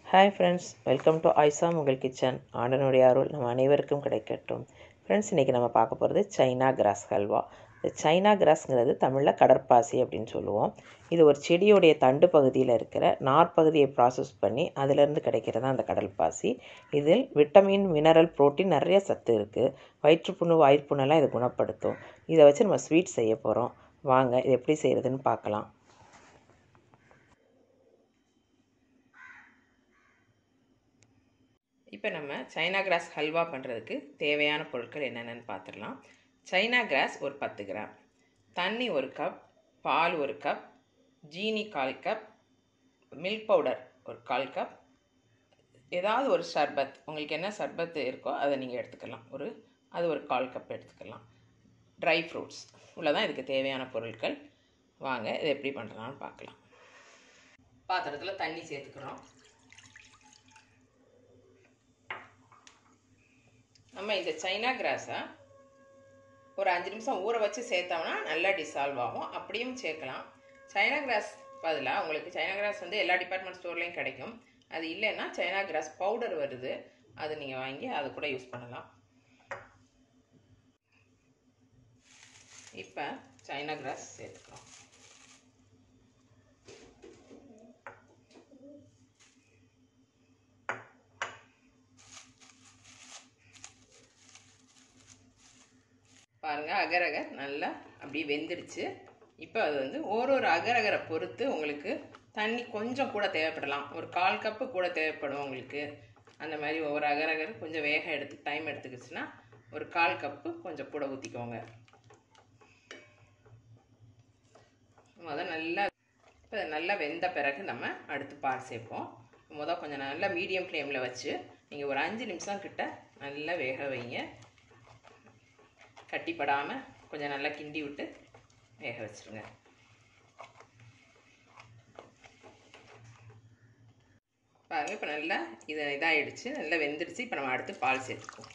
hi friends welcome to ஐசா உங்கள் kitchen ஆண்டனுடைய அருள் நம்ம அனைவருக்கும் கிடைக்கட்டும் ஃப்ரெண்ட்ஸ் இன்றைக்கி நம்ம பார்க்க போகிறது சைனா கிராஸ் ஹல்வா இந்த சைனா கிராஸ்ங்கிறது தமிழில் கடற்பாசி அப்படின்னு சொல்லுவோம் இது ஒரு செடியோடைய தண்டு பகுதியில் இருக்கிற நார்ப்பகுதியை ப்ராசஸ் பண்ணி அதிலிருந்து கிடைக்கிறது தான் அந்த கடல் பாசி இதில் விட்டமின் மினரல் புரோட்டீன் நிறைய சத்து இருக்குது வயிற்றுப்புண்ணு வாய்ப்புண்ணெல்லாம் இது குணப்படுத்தும் இதை வச்சு நம்ம ஸ்வீட் செய்ய போகிறோம் வாங்க இது எப்படி செய்கிறதுன்னு பார்க்கலாம் இப்போ நம்ம சைனா கிராஸ் ஹல்வா பண்ணுறதுக்கு தேவையான பொருட்கள் என்னென்னு பார்த்துடலாம் சைனா கிராஸ் ஒரு பத்து கிராம் தண்ணி ஒரு கப் பால் ஒரு கப் ஜீனி கால் கப் மில்க் பவுடர் ஒரு கால் கப் ஏதாவது ஒரு சர்பத் உங்களுக்கு என்ன சர்பத் இருக்கோ அதை நீங்கள் எடுத்துக்கலாம் ஒரு அது ஒரு கால் கப் எடுத்துக்கலாம் ட்ரை ஃப்ரூட்ஸ் உள்ளதான் இதுக்கு தேவையான பொருட்கள் வாங்க இது எப்படி பண்ணுறான்னு பார்க்கலாம் பாத்திரத்தில் தண்ணி சேர்த்துக்கிறோம் நம்ம இந்த சைனா கிராஸை ஒரு அஞ்சு நிமிஷம் ஊற வச்சு சேர்த்தோம்னா நல்லா டிசால்வ் ஆகும் அப்படியும் சேர்க்கலாம் சைனா கிராஸ் பதிலாக உங்களுக்கு சைனா கிராஸ் வந்து எல்லா டிபார்ட்மெண்ட் ஸ்டோர்லேயும் கிடைக்கும் அது இல்லைன்னா சைனா கிராஸ் பவுடர் வருது அது நீங்கள் வாங்கி அது கூட யூஸ் பண்ணலாம் இப்போ சைனா கிராஸ் சேர்த்துக்கிறோம் பாருங்கள் அகரகர் நல்லா அப்படியே வெந்துடுச்சு இப்போ அது வந்து ஒரு ஒரு அகரகரை பொறுத்து உங்களுக்கு தண்ணி கொஞ்சம் கூட தேவைப்படலாம் ஒரு கால் கப்பு கூட தேவைப்படும் உங்களுக்கு அந்த மாதிரி ஒவ்வொரு அகரகர் கொஞ்சம் வேகம் எடுத்து டைம் எடுத்துக்கிச்சுன்னா ஒரு கால் கப்பு கொஞ்சம் கூட ஊற்றிக்கோங்க முதல் நல்லா இப்போ நல்லா வெந்த பிறகு நம்ம அடுத்து பால் சேர்ப்போம் முதல் கொஞ்சம் நல்லா மீடியம் ஃப்ளேமில் வச்சு நீங்கள் ஒரு அஞ்சு நிமிஷம் கிட்ட நல்லா வேக வைங்க கட்டிப்படாமல் கொஞ்சம் நல்லா கிண்டி விட்டு வேக வச்சுருங்க பாருங்கள் இப்போ நல்லா இதை இதாகிடுச்சு நல்லா வெந்துடுச்சு இப்போ நம்ம அடுத்து பால் சேர்த்துக்குவோம்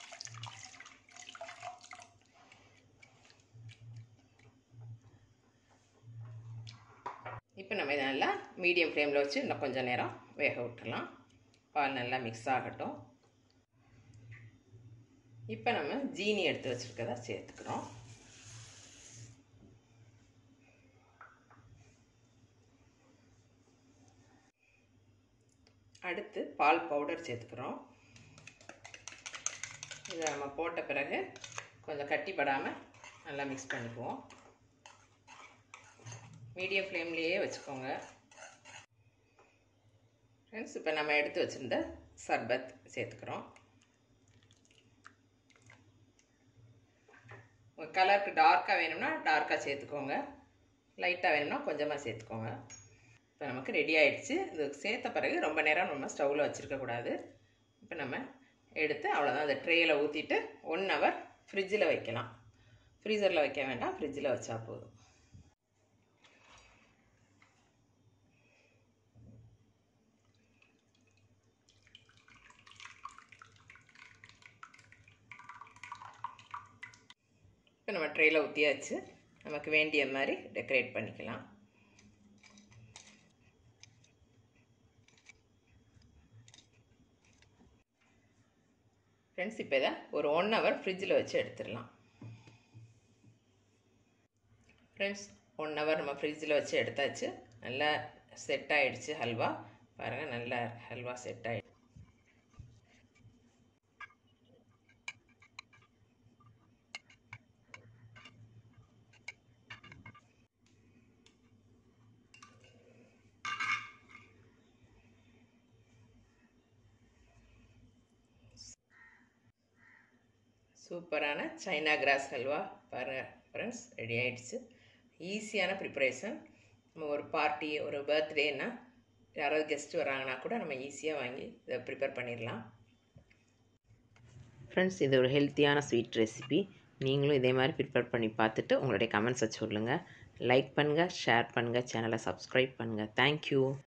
இப்போ நம்ம இதை நல்லா மீடியம் ஃப்ளேமில் வச்சு இன்னும் கொஞ்சம் நேரம் வேக விட்டுறலாம் பால் நல்லா மிக்ஸ் ஆகட்டும் இப்போ நம்ம ஜீனி எடுத்து வச்சுருக்கதா சேர்த்துக்கிறோம் அடுத்து பால் பவுடர் சேர்த்துக்கிறோம் இதை நம்ம போட்ட பிறகு கொஞ்சம் கட்டிப்படாமல் நல்லா மிக்ஸ் பண்ணிக்குவோம் மீடியம் ஃப்ளேம்லேயே வச்சுக்கோங்க ஃப்ரெண்ட்ஸ் இப்போ நம்ம எடுத்து வச்சுருந்த சர்பத் சேர்த்துக்கிறோம் கலருக்கு டார்க்காக வேணும்னா டார்க்காக சேர்த்துக்கோங்க லைட்டாக வேணும்னா கொஞ்சமாக சேர்த்துக்கோங்க இப்போ நமக்கு ரெடி ஆகிடுச்சு இது சேர்த்த பிறகு ரொம்ப நேரம் நம்ம ஸ்டவ்வில் வச்சுருக்கக்கூடாது இப்போ நம்ம எடுத்து அவ்வளோதான் அந்த ட்ரேயில் ஊற்றிட்டு ஒன் ஹவர் ஃப்ரிட்ஜில் வைக்கலாம் ஃப்ரீசரில் வைக்க வேண்டாம் ஃப்ரிட்ஜில் வச்சா போதும் இப்போ நம்ம ட்ரெயில் ஊற்றியாச்சு நமக்கு வேண்டிய மாதிரி டெக்கரேட் பண்ணிக்கலாம் ஃப்ரெண்ட்ஸ் இப்போ இதை ஒரு ஒன் ஹவர் ஃப்ரிட்ஜில் வச்சு எடுத்துடலாம் ஃப்ரெண்ட்ஸ் ஒன் ஹவர் நம்ம ஃப்ரிட்ஜில் வச்சு எடுத்தாச்சு நல்லா செட் ஆகிடுச்சு ஹல்வா பாருங்கள் நல்லா ஹல்வா செட் ஆகிடுச்சு சூப்பரான சைனா கிராஸ் ஹல்வா பாருங்கள் ஃப்ரெண்ட்ஸ் ரெடி ஆகிடுச்சு ஈஸியான ப்ரிப்பரேஷன் நம்ம ஒரு பார்ட்டி ஒரு பர்த்டேன்னா யாராவது கெஸ்ட் வராங்கன்னா கூட நம்ம ஈஸியாக வாங்கி இதை ப்ரிப்பேர் பண்ணிடலாம் ஃப்ரெண்ட்ஸ் இது ஒரு ஹெல்த்தியான ஸ்வீட் ரெசிபி நீங்களும் இதே மாதிரி ப்ரிப்பேர் பண்ணி பார்த்துட்டு உங்களுடைய கமெண்ட்ஸை சொல்லுங்கள் லைக் பண்ணுங்கள் ஷேர் பண்ணுங்கள் சேனலை சப்ஸ்கிரைப் பண்ணுங்கள் தேங்க்யூ